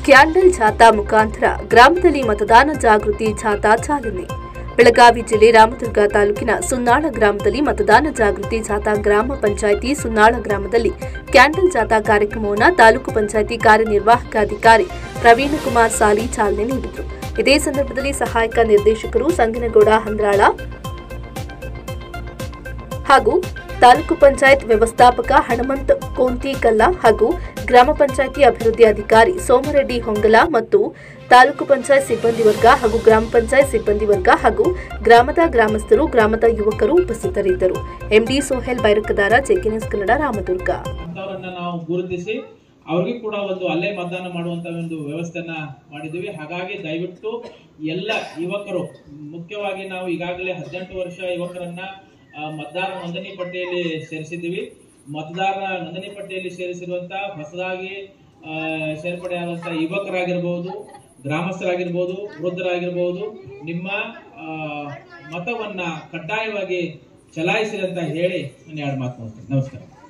candle ಜಾಥಾ ಮುಖಾಂತರ ಗ್ರಾಮದಲ್ಲಿ ಮತದಾನ ಜಾಗೃತಿ ಜಾಥಾ ಚಾಲನೆ ಬೆಳಗಾವಿ ಜಿಲ್ಲೆ ರಾಮದುರ್ಗ ತಾಲೂಕಿನ ಸುನ್ನಾಳ ಗ್ರಾಮದಲ್ಲಿ ಮತದಾನ ಜಾಗೃತಿ ಜಾಥಾ ಗ್ರಾಮ ಪಂಚಾಯಿತಿ ಸುನ್ನಾಳ ಗ್ರಾಮದಲ್ಲಿ ಕ್ಯಾಂಡಲ್ ಜಾಥಾ ಕಾರ್ಯಕ್ರಮವನ್ನು ತಾಲೂಕು ಪಂಚಾಯಿತಿ ಕಾರ್ಯನಿರ್ವಾಹಕಾಧಿಕಾರಿ ಪ್ರವೀಣ್ ಕುಮಾರ್ ಸಾಲಿ ಚಾಲನೆ ನೀಡಿದರು ಇದೇ ಸಂದರ್ಭದಲ್ಲಿ ಸಹಾಯಕ ನಿರ್ದೇಶಕರು ಸಂಗನಗೌಡ ಹಂದ್ರಾಳ ಹಾಗೂ ತಾಲೂಕು ಪಂಚಾಯತ್ ವ್ಯವಸ್ಥಾಪಕ ಹನುಮಂತ್ ಕೋಂತಿಕಲ್ಲ ಹಾಗೂ ಗ್ರಾಮ ಪಂಚಾಯಿತಿ ಅಭಿವೃದ್ಧಿ ಅಧಿಕಾರಿ ಸೋಮರೆಡ್ಡಿ ಹೊಂಗಲ ಮತ್ತು ತಾಲೂಕು ಪಂಚಾಯತ್ ಸಿಬ್ಬಂದಿ ವರ್ಗ ಹಾಗೂ ಗ್ರಾಮ ಪಂಚಾಯತ್ ಸಿಬ್ಬಂದಿ ವರ್ಗ ಹಾಗೂ ಗ್ರಾಮದ ಗ್ರಾಮಸ್ಥರು ಗ್ರಾಮದ ಯುವಕರು ಉಪಸ್ಥಿತರಿದ್ದರು ಎಂಡಿ ಸೋಹೆಲ್ ಬೈರಕದಾರ ಜೆಕೆನ್ಎಸ್ ಕನ್ನಡ ರಾಮದುರ್ಗ ಅಂತವರನ್ನ ನಾವು ಗುರುತಿಸಿ ಅವ್ರಿಗೂ ಕೂಡ ಒಂದು ಅಲ್ಲೇ ಮತದಾನ ಮಾಡುವಂತ ಒಂದು ವ್ಯವಸ್ಥೆನ ಮಾಡಿದ್ದೀವಿ ಹಾಗಾಗಿ ದಯವಿಟ್ಟು ಎಲ್ಲ ಯುವಕರು ಮುಖ್ಯವಾಗಿ ನಾವು ಈಗಾಗಲೇ ಹದಿನೆಂಟು ವರ್ಷ ಯುವಕರನ್ನ ಆ, ಮತದಾರ ನೋಂದಣಿ ಪಟ್ಟಿಯಲ್ಲಿ ಸೇರಿಸಿದ್ದೀವಿ ಮತದಾರ ನೋಂದಣಿ ಪಟ್ಟಿಯಲ್ಲಿ ಸೇರಿಸಿರುವಂತ ಹೊಸದಾಗಿ ಆ, ಸೇರ್ಪಡೆಯಾದಂತ ಯುವಕರಾಗಿರ್ಬೋದು ಗ್ರಾಮಸ್ಥರಾಗಿರ್ಬೋದು ವೃದ್ಧರಾಗಿರ್ಬೋದು ನಿಮ್ಮ ಆ, ಮತವನ್ನ ಕಡ್ಡಾಯವಾಗಿ ಚಲಾಯಿಸಿ ಅಂತ ಹೇಳಿ ನಾನು ಎರಡು ಮಾತು ನೋಡ್ತೀನಿ ನಮಸ್ಕಾರ